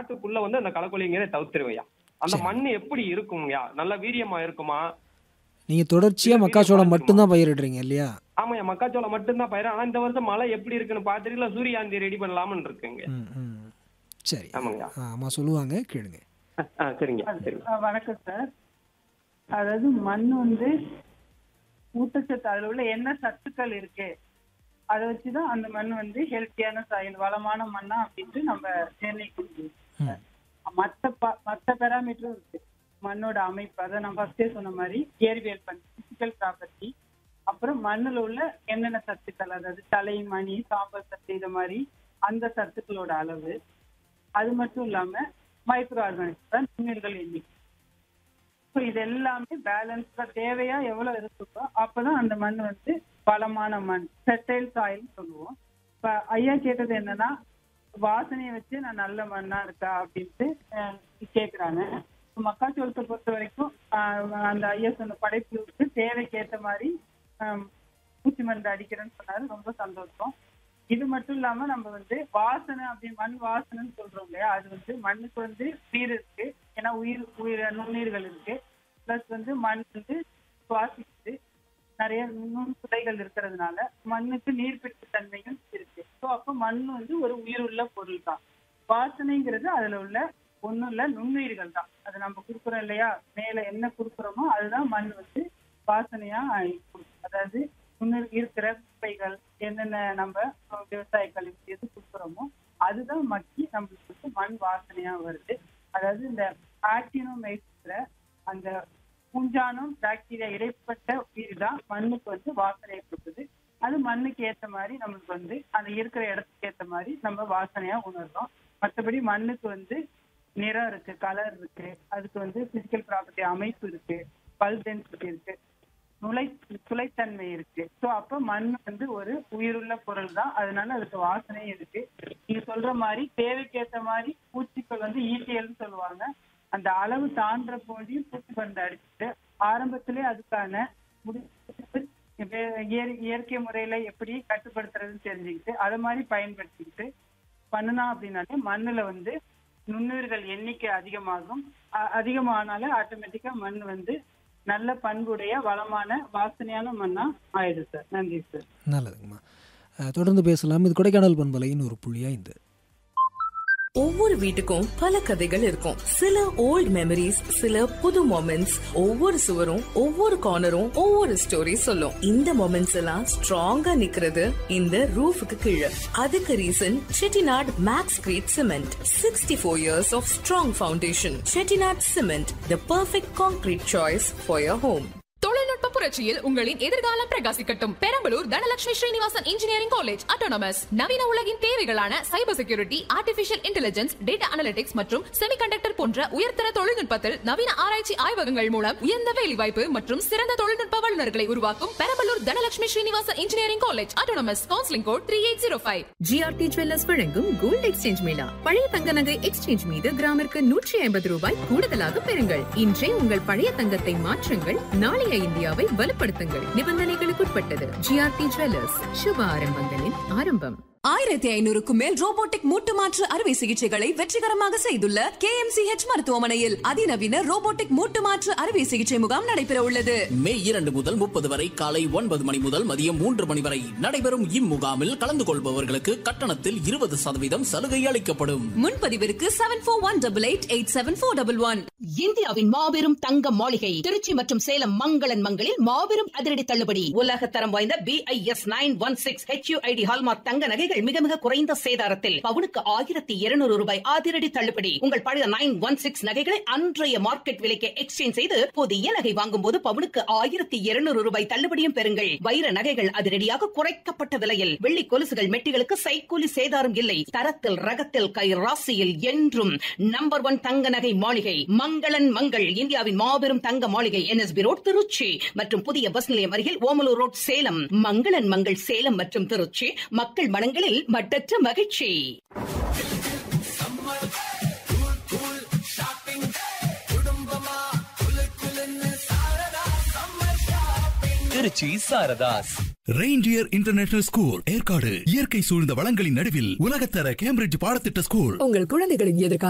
காட்டுக்குள்ள வந்து அந்த களைக்கொல்லிங்கிறத தவிர்த்துருவையா அந்த சரி. மண் எப்படி இருக்குங்கய்யா நல்ல வீரியமா இருக்குமா நீங்கள் தொடர்ச்சியாக மக்காச்சோளம் மட்டும்தான் பயிரிடுறீங்க இல்லையா ஆமாய்யா மக்காச்சோளம் மட்டும்தான் பயிர் ஆனா இந்த வருஷம் மழை எப்படி இருக்குன்னு பாத்துட்டு சூரியாந்தி ரெடி பண்ணலாம்னு இருக்குங்க ம் ம் சரி ஆமாங்கய்யா ஆ, அம்மா சொல்லுவாங்க கேளுங்க ஆ, சரிங்க சரிங்க ஆ, வணக்கம் சார் அதாவது மண் வந்து ஊட்டச்சத்து அதுல உள்ள என்ன சத்துக்கள் இருக்கு அதை வச்சுதான் அந்த மண் வந்து ஹெல்த்தியான சாயில் வளமான மண்ணா அப்படின்ட்டு நம்ம நிர்ணயிக்க முடியும் ம். மற்ற ப- மற்ற பெராமீட்டரும் இருக்கு மண்ணோட அமைப்பு அதை நான் ஃபர்ஸ்டே சொன்ன மாதிரி இயற்பியல் பண் பிசிக்கல் ப்ராப்பர்ட்டி அப்புறம் மண்ணுல உள்ள என்னென்ன சத்துக்கள் அதாவது தலை மணி சாம்பல் சத்து இது மாதிரி அந்த சத்துக்களோட அளவு அது மட்டும் இல்லாம மைக்ரோ ஆர்கானிக்ஸ் தான் நுண்ணுயிர்கள் எண்ணிக்கை ஸோ இது எல்லாமே பேலன்ஸ்டா தேவையா எவ்வளவு இருக்குதோ அப்பதான் அந்த மண் வந்து பலமான மண் ஃபெர்டைல் சாயில் சொல்லுவோம் இப்ப ஐயா கேட்டது என்னன்னா வாசனையை வச்சு நான் நல்ல மண்ணா இருக்கா அப்படின்ட்டு அஹ், கேக்குறாங்க இப்ப மக்காச்சோளத்தை பொறுத்த வரைக்கும் ஆஹ், அந்த ஐயா சொன்ன படைப்புக்கு தேவைக்கு ஏத்த மாதிரி ஆஹ், பூச்சி மருந்து அடிக்கிறேன்னு சொன்னாரு ரொம்ப சந்தோஷம் இது மட்டும் இல்லாம நம்ம வந்து வாசனை அப்படி மண் வாசனைன்னு சொல்றோம் இல்லையா அது வந்து மண்ணுக்கு வந்து உயிர் இருக்கு ஏன்னா உயிர் உயிர் நுண்ணுயிர்கள் இருக்கு பிளஸ் வந்து மண் வந்து சுவாசிக்குது நிறைய நுண்ணுடைகள் இருக்கிறதுனால மண்ணுக்கு நீர்பிடிப்பு தன்மையும் இருக்கு ஸோ அப்போ மண் வந்து ஒரு உயிருள்ள பொருள் தான் வாசனைங்கிறது அதுல உள்ள ஒண்ணும் இல்ல நுண்ணுயிர்கள் தான் அது நம்ம கொடுக்குறோம் இல்லையா மேல என்ன கொடுக்குறோமோ அதுதான் மண் வந்து வாசனையா கொடுக்கும் அதாவது முன்னர் இருக்கிற குப்பைகள் என்னென்ன நம்ம அஹ், விவசாய கழிவு எது கொடுக்குறோமோ அதுதான் மக்கி நம்மளுக்கு வந்து மண் வாசனையா வருது அதாவது இந்த ஆக்டினோமைஸ்ல அந்த பூஞ்சானம் பாக்டீரியா இடைப்பட்ட உயிர் தான் மண்ணுக்கு வந்து வாசனையை கொடுக்குது அது மண்ணுக்கு ஏத்த மாதிரி நம்மளுக்கு வந்து அந்த இருக்கிற இடத்துக்கு ஏத்த மாதிரி நம்ம வாசனையா உணர்றோம் மற்றபடி மண்ணுக்கு வந்து நிறம் இருக்கு கலர் இருக்கு அதுக்கு வந்து பிசிக்கல் ப்ராப்பர்ட்டி அமைப்பு இருக்கு பல் டென்சிட்டி இருக்கு நுழை துளைத்தன்மை இருக்கு ஸோ அப்ப மண் வந்து ஒரு உயிருள்ள பொருள் தான் அதனால அதுக்கு வாசனை இருக்கு நீங்க சொல்ற மாதிரி தேவைக்கேத்த மாதிரி பூச்சிகள் வந்து ஈட்டியல்னு சொல்லுவாங்க அந்த அளவு தாண்டுற போதையும் பூச்சி மருந்து அடிச்சுட்டு ஆரம்பத்திலே அதுக்கான முடி- வே- இயற்- இயற்கை முறையில எப்படி கட்டுப்படுத்துறதுன்னு தெரிஞ்சுக்கிட்டு அதை மாதிரி பயன்படுத்திக்கிட்டு பண்ணுனா அப்படின்னாலே மண்ணுல வந்து நுண்ணுயிர்கள் எண்ணிக்கை அதிகமாகும் அ- அதிகமானாலே ஆட்டோமேட்டிக்கா மண் வந்து நல்ல பண்புடைய வளமான வாசனையான மண்ணா ஆயிடும் சார் நன்றி சார் நல்லதுங்கம்மா அஹ், தொடர்ந்து பேசலாம் இது கொடைக்கானல் பண்பலையின் ஒரு புள்ளி ஐந்து ஒவ்வொரு வீட்டுக்கும் பல கதைகள் இருக்கும் சில ஓல்ட் மெமரிஸ் சில புது மொமெண்ட்ஸ் ஒவ்வொரு சுவரும் ஒவ்வொரு கார்னரும் ஒவ்வொரு ஸ்டோரி சொல்லும் இந்த மொமெண்ட்ஸ் எல்லாம் ஸ்ட்ராங்கா நிக்கிறது இந்த ரூஃபுக்கு கீழே அதுக்கு reason Chettinad Maxcrete cement sixty four years of strong foundation Chettinad cement the perfect concrete choice for your home தொழில்நுட்ப புரட்சியில் உங்களின் எதிர்காலம் பிரகாசிக்கட்டும் Perambalur Dhanalakshmi Srinivasan engineering college autonomous நவீன உலகின் தேவைகளான cyber security artificial intelligence data analytics மற்றும் செமிகண்டக்டர் போன்ற உயர்தர தொழில்நுட்பத்தில் நவீன ஆராய்ச்சி ஆய்வகங்கள் மூலம் உயர்ந்த வேலைவாய்ப்பு மற்றும் சிறந்த தொழில்நுட்ப வல்லுநர்களை உருவாக்கும் Perambalur Dhanalakshmi Srinivasan engineering college autonomous counselling code three eight zero five GRT jewellers வழங்கும் கோல்ட் எக்ஸ்சேஞ்ச் மேளா பழைய தங்க நகை எக்ஸ்சேஞ்ச் மீது கிராமிற்கு நூற்றி ஐம்பது ரூபாய் கூடுதலாக பெறுங்கள் இன்றே உங்கள் பழைய தங்கத்தை மாற்றுங்கள் நாளைய இந்தியாவை வலுப்படுத்துங்கள் நிபந்தனைகளுக்குட்பட்டது ஜிஆர்டி ஜுவல்லர்ஸ் சுப ஆரம்பங்களின் ஆரம்பம் ஆயிரத்தி ஐநூறுக்கும் மேல் ரோபோட்டிக் மூட்டு மாற்று அறுவை சிகிச்சைகளை வெற்றிகரமாக செய்துள்ள கே மருத்துவமனையில் அதிநவீன ரோபோட்டிக் மூட்டு மாற்று அறுவை சிகிச்சை முகாம் நடைபெற உள்ளது மே இரண்டு முதல் முப்பது வரை காலை ஒன்பது மணி முதல் மதியம் மூன்று மணி வரை நடைபெறும் இம்முகாமில் கலந்து கொள்பவர்களுக்கு கட்டணத்தில் இருபது சதவீதம் சலுகை அளிக்கப்படும் முன்பதிவிற்கு seven four one double eight eight seven four double one இந்தியாவின் மாபெரும் தங்க மாளிகை திருச்சி மற்றும் சேலம் மங்களன் மங்களில் மாபெரும் அதிரடி தள்ளுபடி உலக தரம் வாய்ந்த B I S nine one six HUID hallmark தங்க நகைகள் மிக மிக குறைந்த சேதாரத்தில் பவுனுக்கு ஆயிரத்தி இருநூறு ரூபாய் அதிரடி தள்ளுபடி உங்கள் பழைய நைன் ஒன் சிக்ஸ் நகைகளை அன்றைய மார்க்கெட் விலைக்கு எக்ஸ்சேஞ்ச் செய்து புதிய நகை வாங்கும் போது பவுனுக்கு ஆயிரத்தி இருநூறு ரூபாய் தள்ளுபடியும் பெறுங்கள் வைர நகைகள் அதிரடியாக குறைக்கப்பட்ட விலையில் வெள்ளி கொலுசுகள் மெட்டிகளுக்கு சைக்கூலி சேதாரம் இல்லை தரத்தில் ரகத்தில் கை ராசியில் என்றும் நம்பர் ஒன் தங்க நகை மாளிகை மங்களன் மங்கள் இந்தியாவின் மாபெரும் தங்க மாளிகை என்எஸ்பி ரோட் திருச்சி மற்றும் புதிய பஸ் நிலையம் அருகில் ஓமலூர் ரோட் சேலம் மங்களன் மங்கள் சேலம் மற்றும் திருச்சி மக்கள் மனங்களில் மட்டற்ற மகிழ்ச்சி Trichy Saradhas reindeer international school Yercaud இயற்கை சூழ்ந்த வளங்களின் நடுவில் உலகத்தர கேம்பிரிட்ஜ் பாடத்திட்ட ஸ்கூல் உங்கள் குழந்தைகளின் எதிர்காலம்